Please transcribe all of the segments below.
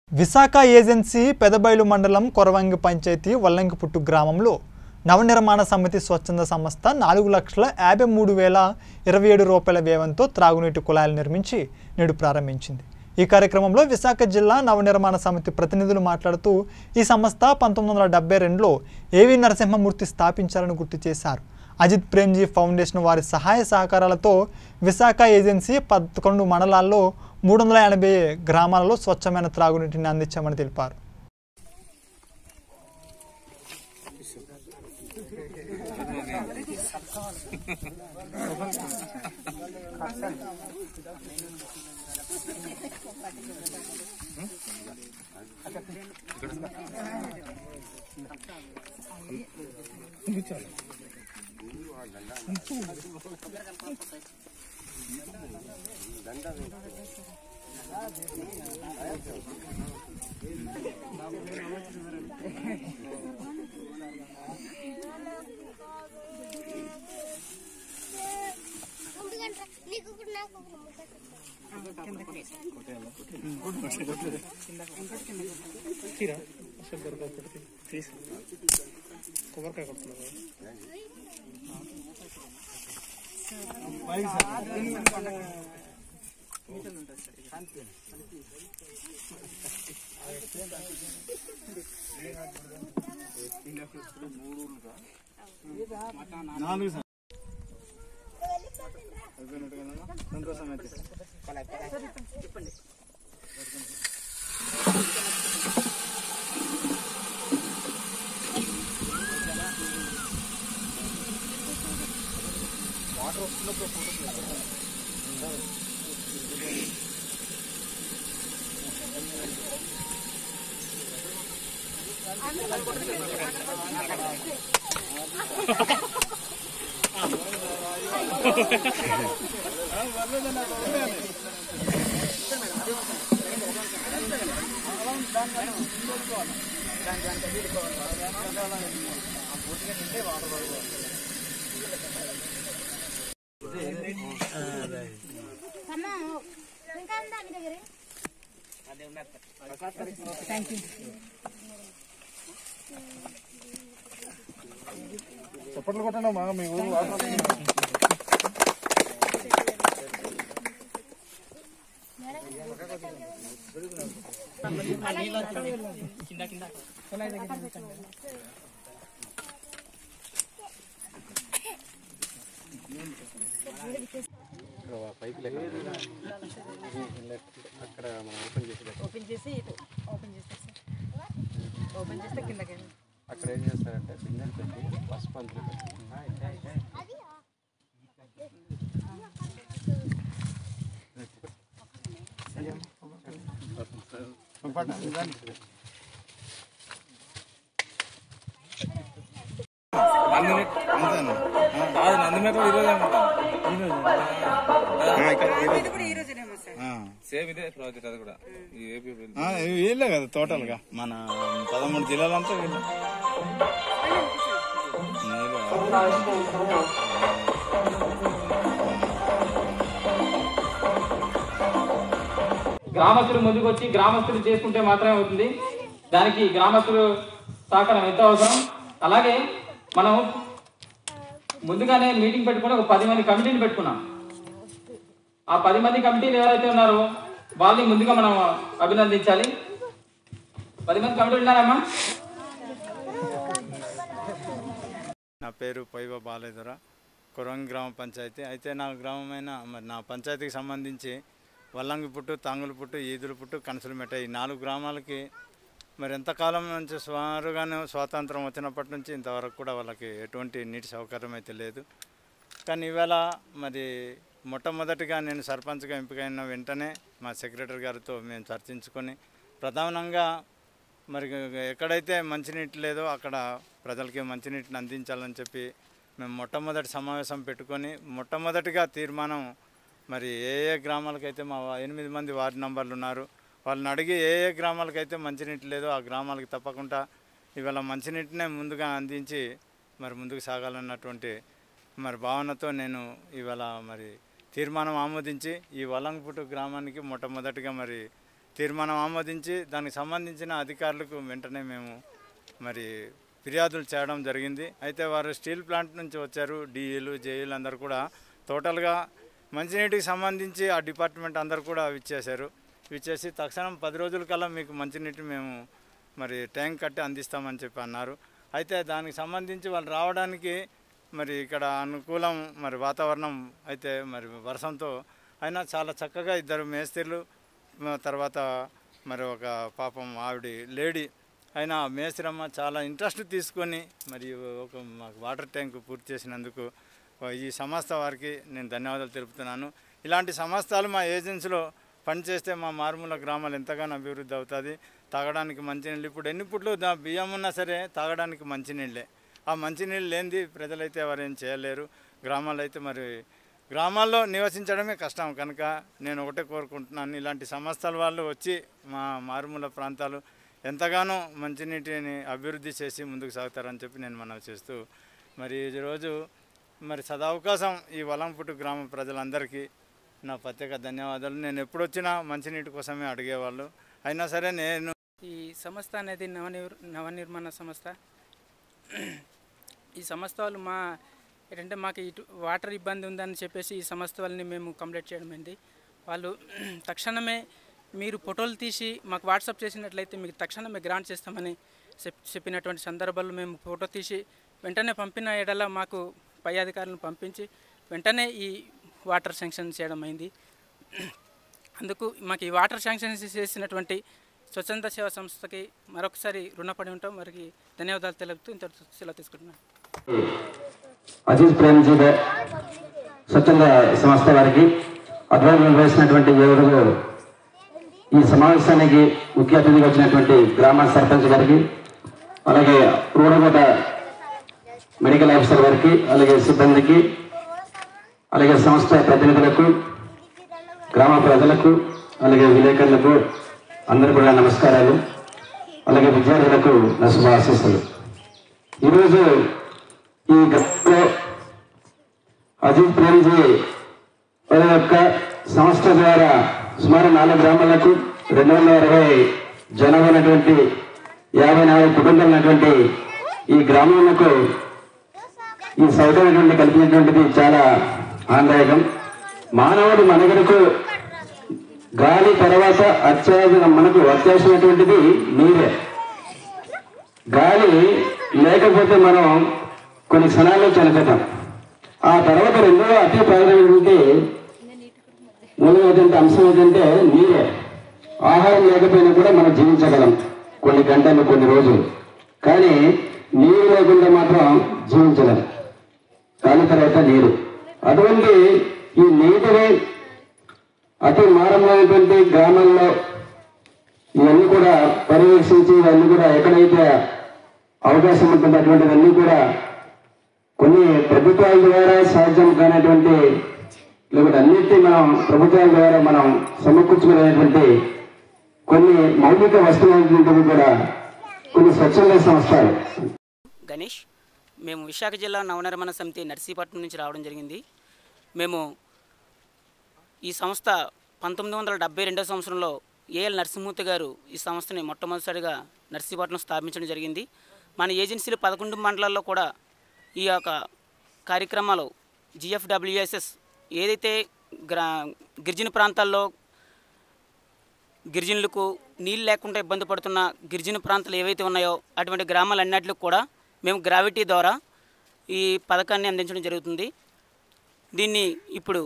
Visakha agency Pedabailu మండలం కొరవంగి పంచాయతీ వల్లంకిపుట్టు గ్రామంలో నవనిర్మాణ సమితి స్వచ్ఛంద సంస్థ నాలుగు లక్షల యాభై మూడు వేల ఇరవై ఏడు రూపాయల వ్యయంతో త్రాగునీటి కుళాయిలు నిర్మించి నేడు ప్రారంభించింది ఈ కార్యక్రమంలో విశాఖ జిల్లా నవనిర్మాణ సమితి ప్రతినిధులు మాట్లాడుతూ ఈ సంస్థ పంతొమ్మిది వందల డెబ్బై రెండులో ఏవి నరసింహమూర్తి స్థాపించారని గుర్తు చేశారు అజిత్ ప్రేమ్జీ ఫౌండేషన్ వారి సహాయ సహకారాలతో విశాఖ ఏజెన్సీ పదకొండు మండలాల్లో మూడు వందల ఎనభై గ్రామాలలో స్వచ్ఛమైన త్రాగునీటిని అందించామని తెలిపారు ఎందుకంటే నీకు కూడా నాకు ఒక ముక్క అమ్మా ఇంకా ఉందా మీ దగ్గర చప్పట్లు కొట్టండి మా మీ ఊరు వాటర్ ఓపెన్ చేసి ఇటు ఓపెన్ చేసేసి ఓపెన్ చేస్తే కిందకి వెళ్ళి. అక్కడ ఏం చేస్తారంటే బిందెలు పెట్టి పసుపు అందులో పెట్టి కాదు నందిమేకలు ఈరోజు ఇది కూడా ఈ రోజునేమో సార్ సేమ్ ఇదే ప్రాజెక్ట్ అది కూడా ఈ ఏపీ వీళ్ళే కదా టోటల్ గా మన పదమూడు జిల్లాలంతా వీళ్ళే గ్రామస్తులు ముందుకు వచ్చి గ్రామస్తులు చేసుకుంటే మాత్రమే అవుతుంది దానికి గ్రామస్తులు సహకారం ఎంతో అవసరం అలాగే మనం ముందుగానే మీటింగ్ పెట్టుకుని ఒక పది మంది కమిటీని పెట్టుకున్నాం ఆ పది మంది కమిటీలు ఎవరైతే ఉన్నారో వాళ్ళని ముందుగా మనం అభినందించాలి పది మంది కమిటీలు ఉన్నారమ్మా నా పేరు పైవ బాలేదుర కురంగి గ్రామ పంచాయతీ అయితే నా గ్రామమైన మరి నా పంచాయతీకి సంబంధించి వల్లంగిపుట్టు తాంగులపుట్టు ఈదులపుట్టు కనసలమెట్ట ఈ నాలుగు గ్రామాలకి మరి ఎంతకాలం నుంచి సుమారుగానే స్వాతంత్రం వచ్చినప్పటి నుంచి ఇంతవరకు కూడా వాళ్ళకి ఎటువంటి నీటి సౌకర్యం అయితే లేదు కానీ ఇవాళ మరి మొట్టమొదటిగా నేను సర్పంచ్గా ఎంపికైన వెంటనే మా సెక్రటరీ గారితో మేము చర్చించుకొని ప్రధానంగా మరి ఎక్కడైతే మంచినీటి లేదో అక్కడ ప్రజలకి మంచినీటిని అందించాలని చెప్పి మేము మొట్టమొదటి సమావేశం పెట్టుకొని మొట్టమొదటిగా తీర్మానం మరి ఏ ఏ గ్రామాలకైతే మా వా- ఎనిమిది మంది వార్డు నంబర్లు ఉన్నారు వాళ్ళని అడిగి ఏ ఏ గ్రామాలకైతే మంచినీటి లేదో ఆ గ్రామాలకి తప్పకుండా ఇవాళ మంచినీటినే ముందుగా అందించి మరి ముందుకు సాగాలన్నటువంటి మరి భావనతో నేను ఇవాళ మరి తీర్మానం ఆమోదించి ఈ వలంగపుట్టు గ్రామానికి మొట్టమొదటిగా మరి తీర్మానం ఆమోదించి దానికి సంబంధించిన అధికారులకు వెంటనే మేము మరి ఫిర్యాదులు చేయడం జరిగింది అయితే వారు స్టీల్ ప్లాంట్ నుంచి వచ్చారు డిఈలు జేఈలు అందరు కూడా టోటల్గా మంచినీటికి సంబంధించి ఆ డిపార్ట్మెంట్ అందరు కూడా విచ్చేశారు విచ్చేసి తక్షణం పది రోజుల కల్లా మీకు మంచినీటి మేము మరి ట్యాంక్ కట్టి అందిస్తామని చెప్పి అన్నారు అయితే దానికి సంబంధించి వాళ్ళు రావడానికి మరి ఇక్కడ అనుకూలం మరి వాతావరణం అయితే మరి వర్షంతో అయినా చాలా చక్కగా ఇద్దరు మేస్త్రీలు మ, తర్వాత మరి ఒక పాపం ఆవిడ లేడీ అయినా ఆ మేస్త్రమ్మ చాలా ఇంట్రెస్ట్ తీసుకొని మరి ఒక మాకు వాటర్ ట్యాంక్ పూర్తి చేసినందుకు ఈ సంస్థ వారికి నేను ధన్యవాదాలు తెలుపుతున్నాను ఇలాంటి సంస్థలు మా ఏజెన్సీలో పనిచేస్తే మా మారుమూల గ్రామాలు ఎంతగానో అభివృద్ధి అవుతుంది తాగడానికి మంచినీళ్ళు ఇప్పుడు ఎన్ని పుట్లు దా బియ్యం ఉన్నా సరే తాగడానికి మంచినీళ్ళే ఆ మంచినీళ్ళు లేనిది ప్రజలైతే ఎవరు ఏం చేయలేరు గ్రామాల్లో అయితే మరి గ్రామాల్లో నివసించడమే కష్టం కనుక నేను ఒకటే కోరుకుంటున్నాను ఇలాంటి సంస్థల వాళ్ళు వచ్చి మా మారుమూల ప్రాంతాలు ఎంతగానో మంచినీటిని అభివృద్ధి చేసి ముందుకు సాగుతారని చెప్పి నేను మనవి చేస్తూ మరి ఈరోజు మరి సదవకాశం ఈ వలంపుట్టు గ్రామ ప్రజలందరికీ నా ప్రత్యేక ధన్యవాదాలు నేను ఎప్పుడు వచ్చినా మంచినీటి కోసమే అడిగేవాళ్ళు అయినా సరే నేను ఈ సంస్థ అనేది నవనిర్ నవనిర్మాణ సంస్థ ఈ సంస్థ వాళ్ళు మా ఏంటంటే మాకు ఇటు వాటర్ ఇబ్బంది ఉందని చెప్పేసి ఈ సంస్థ వాళ్ళని మేము కంప్లీట్ చేయడం అయింది వాళ్ళు తక్షణమే మీరు ఫోటోలు తీసి మాకు వాట్సాప్ చేసినట్లయితే మీకు తక్షణమే గ్రాంట్ చేస్తామని చెప్ చెప్పినటువంటి సందర్భాల్లో మేము ఫోటో తీసి వెంటనే పంపిన ఎడల మాకు పై అధికారులను పంపించి వెంటనే ఈ వాటర్ శాంక్షన్ చేయడం అయింది అందుకు మాకు ఈ వాటర్ శాంక్షన్ చేసినటువంటి స్వచ్ఛంద సేవా సంస్థకి మరొకసారి రుణపడి ఉంటాం వారికి ధన్యవాదాలు తెలుపుతూ ఇంత సెలవు తీసుకుంటున్నాను అజీజ్ ప్రేమ్జీ గా- స్వచ్ఛంద సంస్థ వారికి ఆధ్వర్యం నిర్వహిస్తున్నటువంటి ఎవరు ఈ సమావేశానికి ముఖ్య అతిథిగా వచ్చినటువంటి గ్రామ సర్పంచ్ గారికి అలాగే రూడగోట మెడికల్ ఆఫీసర్ గారికి అలాగే సిబ్బందికి అలాగే సంస్థ ప్రతినిధులకు గ్రామ ప్రజలకు అలాగే విలేకరులకు అందరూ కూడా నమస్కారాలు అలాగే విద్యార్థులకు నా శుభ ఆశీస్సులు ఈరోజు ఈ గ్రామంలో అజిత్ ప్రేమ్జీ వారి యొక్క సంస్థ ద్వారా సుమారు నాలుగు గ్రామాలకు రెండు వందల ఇరవై జనం ఉన్నటువంటి యాభై నాలుగు కుటుంబాలు ఉన్నటువంటి ఈ గ్రామాలకు ఈ సౌకర్యం కల్పించినటువంటిది చాలా ఆనందదాయకం మానవుడు మనగడకు గాలి తర్వాత అత్యావసర మనకు అత్యావసరమైనటువంటిది నీరే గాలి లేకపోతే మనం కొన్ని క్షణాల్లో చనిపోతాం ఆ తర్వాత రెండవ అతి ప్రాధాన్యమైనటువంటి మూలమైనటువంటి అంశం ఏంటంటే నీరే ఆహారం లేకపోయినా కూడా మనం జీవించగలం కొన్ని గంటలు కొన్ని రోజులు కానీ నీరు లేకుండా మాత్రం జీవించలేం దాని తర్వాత నీరు అటువంటి ఈ నీటిని అతి మారమైనటువంటి గ్రామాల్లో ఇవన్నీ కూడా పర్యవేక్షించి ఇవన్నీ కూడా ఎక్కడైతే అవకాశం ఉంటుంది అటువంటివన్నీ కూడా కొన్ని ప్రభుత్వాల ద్వారా సాధ్యం కానటువంటి లేకపోతే అన్నిటినీ మనం ప్రభుత్వాల ద్వారా మనం సమకూర్చుకునేటువంటి కొన్ని మౌలిక వస్తువులన్నింటినీ కూడా కొన్ని స్వచ్ఛంద సంస్థలు గణేష్ మేము విశాఖ జిల్లా నవనిర్మాణ సమితి నర్సీపట్నం నుంచి రావడం జరిగింది మేము ఈ సంస్థ పంతొమ్మిది వందల డెబ్బై రెండవ సంవత్సరంలో ఏఎల్ నరసింహమూర్తి గారు ఈ సంస్థని మొట్టమొదటిసారిగా నర్సీపట్నం స్థాపించడం జరిగింది మన ఏజెన్సీలు పదకొండు మండలాల్లో కూడా ఈ యొక్క కార్యక్రమాలు జిఎఫ్డబ్ల్యూఎస్ఎస్ ఏదైతే గ్రా గిరిజన ప్రాంతాల్లో గిరిజనులకు నీళ్ళు లేకుండా ఇబ్బంది పడుతున్న గిరిజన ప్రాంతాలు ఏవైతే ఉన్నాయో అటువంటి గ్రామాలన్నింటికి కూడా మేము గ్రావిటీ ద్వారా ఈ పథకాన్ని అందించడం జరుగుతుంది దీన్ని ఇప్పుడు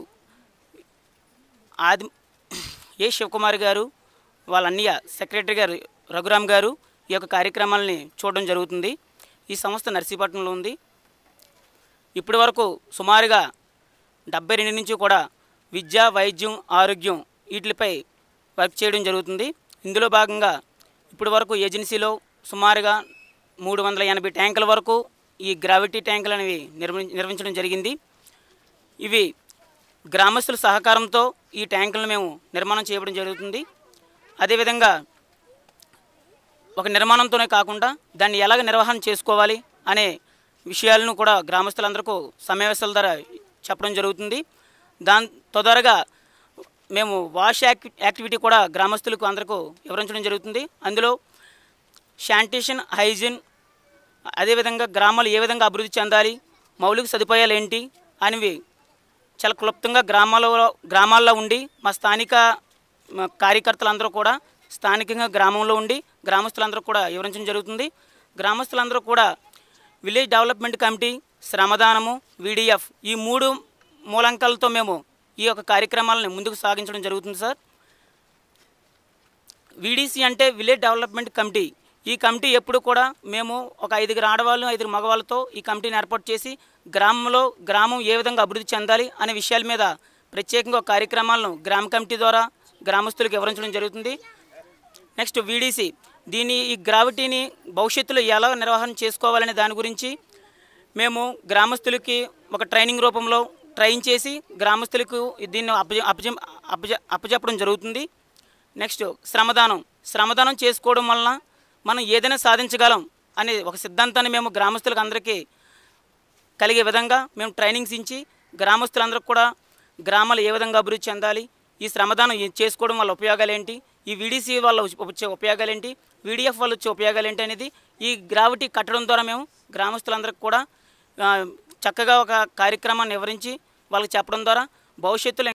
ఆది ఏ శివకుమార్ గారు వాళ్ళ అన్నయ్య సెక్రటరీ గారు రఘురామ్ గారు ఈ యొక్క కార్యక్రమాలని చూడడం జరుగుతుంది ఈ సంస్థ నర్సీపట్నంలో ఉంది ఇప్పటి వరకు సుమారుగా డెబ్బై రెండు నుంచి కూడా విద్య వైద్యం ఆరోగ్యం వీటిపై వర్క్ చేయడం జరుగుతుంది ఇందులో భాగంగా ఇప్పటి వరకు ఏజెన్సీలో సుమారుగా మూడు వందల ఎనభై ట్యాంకుల వరకు ఈ గ్రావిటీ ట్యాంకులు అనేవి నిర్మి నిర్మించడం జరిగింది ఇవి గ్రామస్తుల సహకారంతో ఈ ట్యాంకులను మేము నిర్మాణం చేయడం జరుగుతుంది అదేవిధంగా ఒక నిర్మాణంతోనే కాకుండా దాన్ని ఎలాగ నిర్వహణ చేసుకోవాలి అనే విషయాలను కూడా గ్రామస్తులందరికీ సమావేశాల ద్వారా చెప్పడం జరుగుతుంది దాని తొదరగా మేము వాష్ యాక్టి యాక్టివిటీ కూడా గ్రామస్తులకు అందరికీ వివరించడం జరుగుతుంది అందులో శానిటేషన్ హైజీన్ అదేవిధంగా గ్రామాలు ఏ విధంగా అభివృద్ధి చెందాలి మౌలిక సదుపాయాలు ఏంటి అనేవి చాలా క్లుప్తంగా గ్రామాలలో గ్రామాల్లో ఉండి మా స్థానిక మా కార్యకర్తలందరూ కూడా స్థానికంగా గ్రామంలో ఉండి గ్రామస్తులందరూ కూడా వివరించడం జరుగుతుంది గ్రామస్తులందరూ కూడా విలేజ్ డెవలప్మెంట్ కమిటీ శ్రమదానము వీడిఎఫ్ ఈ మూడు మూలంకాలతో మేము ఈ యొక్క కార్యక్రమాలను ముందుకు సాగించడం జరుగుతుంది సార్ వీడీసీ అంటే విలేజ్ డెవలప్మెంట్ కమిటీ ఈ కమిటీ ఎప్పుడు కూడా మేము ఒక ఐదుగురు ఆడవాళ్ళు ఐదుగురు మగవాళ్ళతో ఈ కమిటీని ఏర్పాటు చేసి గ్రామంలో గ్రామం ఏ విధంగా అభివృద్ధి చెందాలి అనే విషయాల మీద ప్రత్యేకంగా ఒక కార్యక్రమాలను గ్రామ కమిటీ ద్వారా గ్రామస్తులకు వివరించడం జరుగుతుంది నెక్స్ట్ వీడీసీ దీని ఈ గ్రావిటీని భవిష్యత్తులో ఎలా నిర్వహణ చేసుకోవాలనే దాని గురించి మేము గ్రామస్తులకి ఒక ట్రైనింగ్ రూపంలో ట్రైన్ చేసి గ్రామస్తులకు దీన్ని అప్పజ అప్పజ అప్పజ అప్పచెప్పడం జరుగుతుంది నెక్స్ట్ శ్రమదానం శ్రమదానం చేసుకోవడం వలన మనం ఏదైనా సాధించగలం అనే ఒక సిద్ధాంతాన్ని మేము గ్రామస్తులకు అందరికీ కలిగే విధంగా మేము ట్రైనింగ్స్ ఇచ్చి గ్రామస్తులందరికీ కూడా గ్రామాలు ఏ విధంగా అభివృద్ధి చెందాలి ఈ శ్రమదానం ఏ- చేసుకోవడం వల్ల ఉపయోగాలు ఏంటి ఈ వీడీసీ వల్ల వచ్చే- వచ్చే ఉపయోగాలు ఏంటి వీడిఎఫ్ వల్ల వచ్చే ఉపయోగాలు ఏంటి అనేది ఈ గ్రావిటీ కట్టడం ద్వారా మేము గ్రామస్తులందరికీ కూడా ఆ, చక్కగా ఒక కార్యక్రమాన్ని వివరించి వాళ్ళకి చెప్పడం ద్వారా భవిష్యత్తులో